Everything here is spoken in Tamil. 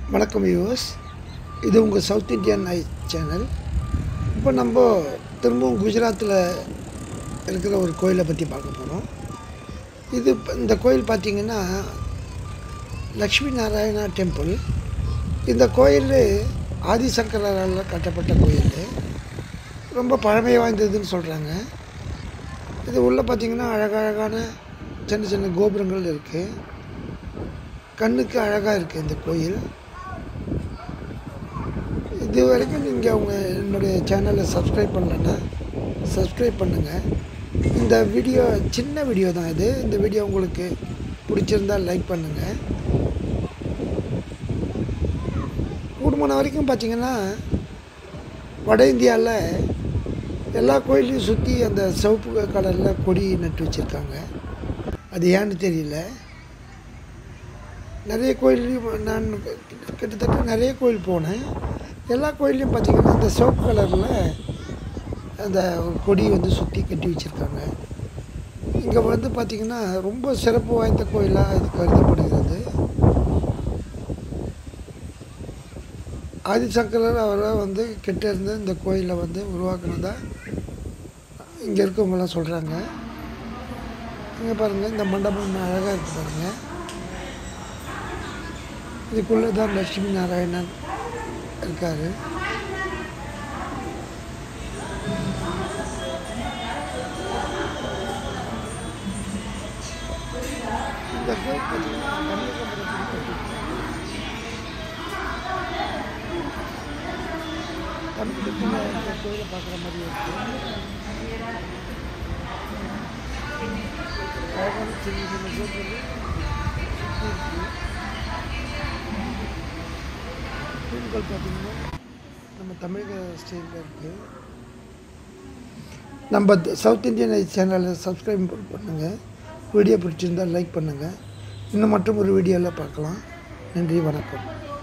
வணக்கம் வியூவர்ஸ் இது உங்கள் சவுத் இந்தியன் ஐ சேனல் இப்போ நம்ம திரும்பவும் குஜராத்தில் இருக்கிற ஒரு கோயிலை பற்றி பார்க்க போகிறோம் இது இப்ப இந்த கோயில் பார்த்திங்கன்னா லக்ஷ்மி நாராயணா டெம்பிள் இந்த கோயில் ஆதிசங்கரால் கட்டப்பட்ட கோயில் ரொம்ப பழமை வாய்ந்ததுன்னு சொல்கிறாங்க இது உள்ளே பார்த்திங்கன்னா அழகழகான சின்ன சின்ன கோபுரங்கள் இருக்குது கண்ணுக்கு அழகாக இருக்குது இந்த கோயில் இது வரைக்கும் நீங்கள் அவங்க என்னுடைய சேனலை சப்ஸ்கிரைப் பண்ணலன்னா சப்ஸ்கிரைப் பண்ணுங்கள் இந்த வீடியோ சின்ன வீடியோ தான் இது இந்த வீடியோ உங்களுக்கு பிடிச்சிருந்தால் லைக் பண்ணுங்கள் கூடுமான வரைக்கும் பார்த்தீங்கன்னா வட இந்தியாவில் எல்லா கோயிலையும் சுற்றி அந்த சிவப்பு கலரில் கொடி நட்டு வச்சுருக்காங்க அது ஏன்னு தெரியல நிறைய கோயிலையும் நான் கிட்டத்தட்ட நிறைய கோயில் போனேன் எல்லா கோயிலையும் பார்த்திங்கன்னா அந்த சிவப்பு கலரில் அந்த ஒரு கொடி வந்து சுற்றி கட்டி வச்சுருக்காங்க இங்கே வந்து பார்த்திங்கன்னா ரொம்ப சிறப்பு வாய்ந்த கோயிலாக இது கருதப்படுகிறது ஆதிசங்கரர் அவரை வந்து கிட்ட இருந்து இந்த கோயிலை வந்து உருவாக்குனதா இங்கே இருக்கவங்களாம் சொல்கிறாங்க இங்கே பாருங்கள் இந்த மண்டபம் அழகாக இருக்குது பாருங்கள் இதுக்குள்ளே தான் லட்சுமி நாராயணன் இருக்கார் இந்த கோயில் பார்த்தீங்கன்னா கன்னியாகுமரி தமிழகத்தில் இந்த கோயிலை பார்க்குற மாதிரி இருக்கு அழகான சின்ன சின்ன கோயில் சுற்றி இருக்கு தூண்கள் பார்த்தீங்கன்னா நம்ம தமிழக ஸ்டைலில் இருக்குது நம்ம சவுத் இந்தியன் ஐ சேனலை சப்ஸ்கிரைப் பண்ணுங்கள் வீடியோ பிடிச்சிருந்தால் லைக் பண்ணுங்கள் இன்னும் மற்றும் ஒரு வீடியோவில் பார்க்கலாம் நன்றி வணக்கம்